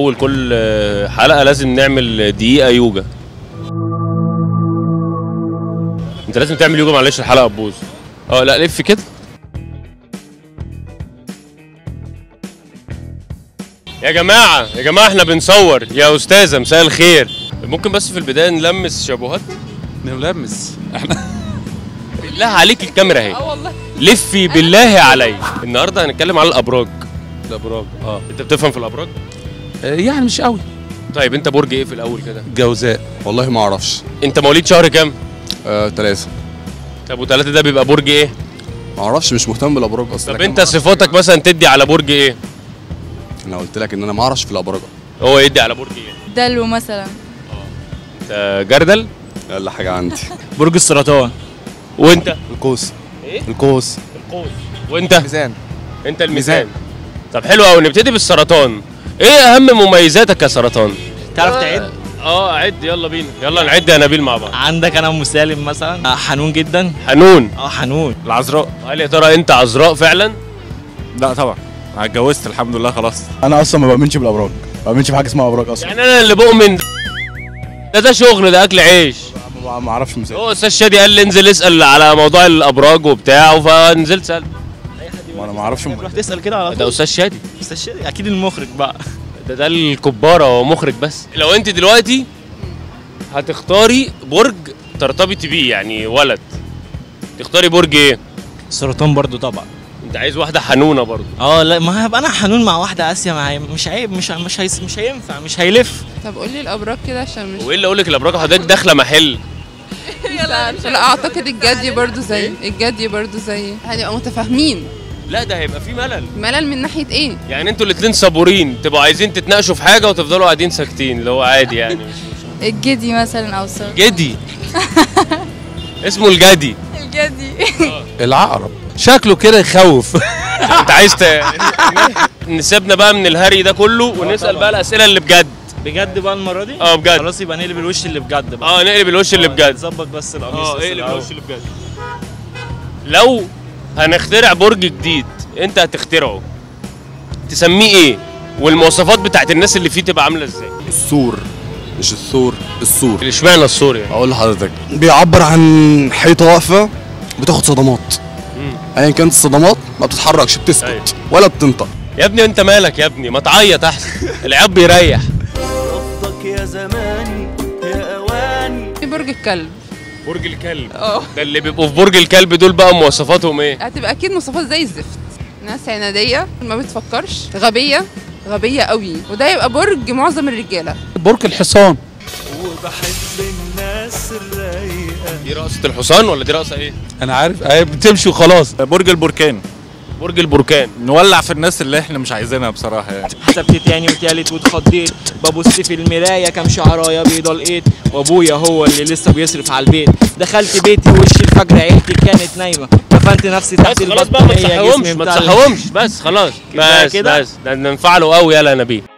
اول كل آه، حلقه لازم نعمل دقيقه يوجا انت لازم تعمل يوجا معلش الحلقه تبوظ اه لا لف كده يا جماعه يا جماعه احنا بنصور يا استاذه مساء الخير ممكن بس في البدايه نلمس شابوهات نلمس احنا بالله عليك الكاميرا اهي اه والله لفي بالله علي النهارده هنتكلم على الابراج الابراج اه انت بتفهم في الابراج يعني مش قوي طيب انت برج ايه في الاول كده جوزاء والله ما اعرفش انت مواليد شهر كام آه، ثلاثة طب وثلاثة ده بيبقى برج ايه ما اعرفش مش مهتم بالابراج اصلا طب انت صفاتك مثلا تدي على برج ايه انا قلت لك ان انا ما اعرفش في الابراج هو يدي على برج ايه دلو مثلا انت جردل اقل حاجة عندي برج السرطان وانت القوس ايه القوس القوس وانت ميزان انت الميزان طب حلو قوي نبتدي بالسرطان ايه اهم مميزاتك يا سرطان تعرف تعد اه عد يلا بينا يلا نعد يا نبيل مع بعض عندك انا مسالم مثلا آه، حنون جدا حنون اه حنون العذراء هل يا ترى انت عذراء فعلا لا طبعا انا اتجوزت الحمد لله خلاص انا اصلا ما بامنش بالابراج ما بامنش في حاجه اسمها ابراج اصلا يعني انا اللي بؤمن ده ده شغل ده اكل عيش ما ما اعرفش مثال هو استاذ شادي قال لي انزل اسال على موضوع الابراج وبتاع فنزلت سال ما انا ما اعرفش تروح تسال كده على ده طول استاذ شادي استاذ شادي، اكيد المخرج بقى ده ده الكبارة هو مخرج بس لو انت دلوقتي هتختاري برج ترتبطي بيه يعني ولد تختاري برج ايه السرطان برضو طبعا انت عايز واحدة حنونة برضه اه لا ما هبقى انا حنون مع واحده اسيا مع مش عيب مش مش هيس مش هينفع مش هيلف طب قولي الابراج كده عشان مش وايه اللي اقول لك الابراج حضرتك داخله محل مش عارفة. لا اعتقد الجدي برضو زي الجدي برضو زي هنبقى متفاهمين لا ده هيبقى فيه ملل ملل من ناحيه ايه يعني انتوا الاتنين صبورين تبقوا عايزين تتناقشوا في حاجة وتفضلوا قاعدين ساكتين اللي هو عادي يعني مش الجدي مثلا او السرطان جدي اسمه الجدي الجدي العقرب شكله كده يخوف انت عايز ت... نسيبنا بقى من الهري ده كله ونسال بقى الاسئله اللي بجد بجد بقى المره دي اه بجد خلاص يبقى نقلب الوش اللي بجد بقى اه نقلب الوش اللي بجد نظبط بس القميص اه بس اقلب الأول. الوش اللي بجد لو هنخترع برج جديد انت هتخترعه تسميه ايه والمواصفات بتاعت الناس اللي فيه تبقى عامله ازاي السور مش الثور السور اشمعنى السوري يعني اقول لحضرتك بيعبر عن حيطة واقفة بتاخد صدمات مم. ايا كانت الصدمات ما بتتحركش أيوة. بتسكت ولا بتنطق يا ابني انت مالك يا ابني ما تعيط احسن العياط بيريح رفضك يا زماني يا اواني في برج الكلب برج الكلب اه ده اللي بيبقوا في برج الكلب دول بقى مواصفاتهم ايه هتبقى اكيد مواصفات زي الزفت ناس عناديه ما بتفكرش غبيه غبيه قوي وده يبقى برج معظم الرجاله برج الحصان وبحب الناس الرايقه دي رقصه الحصان ولا دي رقصه ايه انا عارف اهي بتمشي وخلاص برج البركان برج البركان نولع في الناس اللي احنا مش عايزينها بصراحه يعني حسبت تاني وتالت واتخضيت ببص في المرايه كام شعرايه بيضه لقيت وابويا هو اللي لسه بيصرف على البيت دخلت بيتي وش الفجر عيلتي كانت نايمه دفنت نفسي تحت بس خلاص بقى ما البطانيه تصحيهمش جسمي ما متلج. تصحيهمش بس خلاص كده بس كده؟ بس ده ننفعله قوي يلا يا نبيل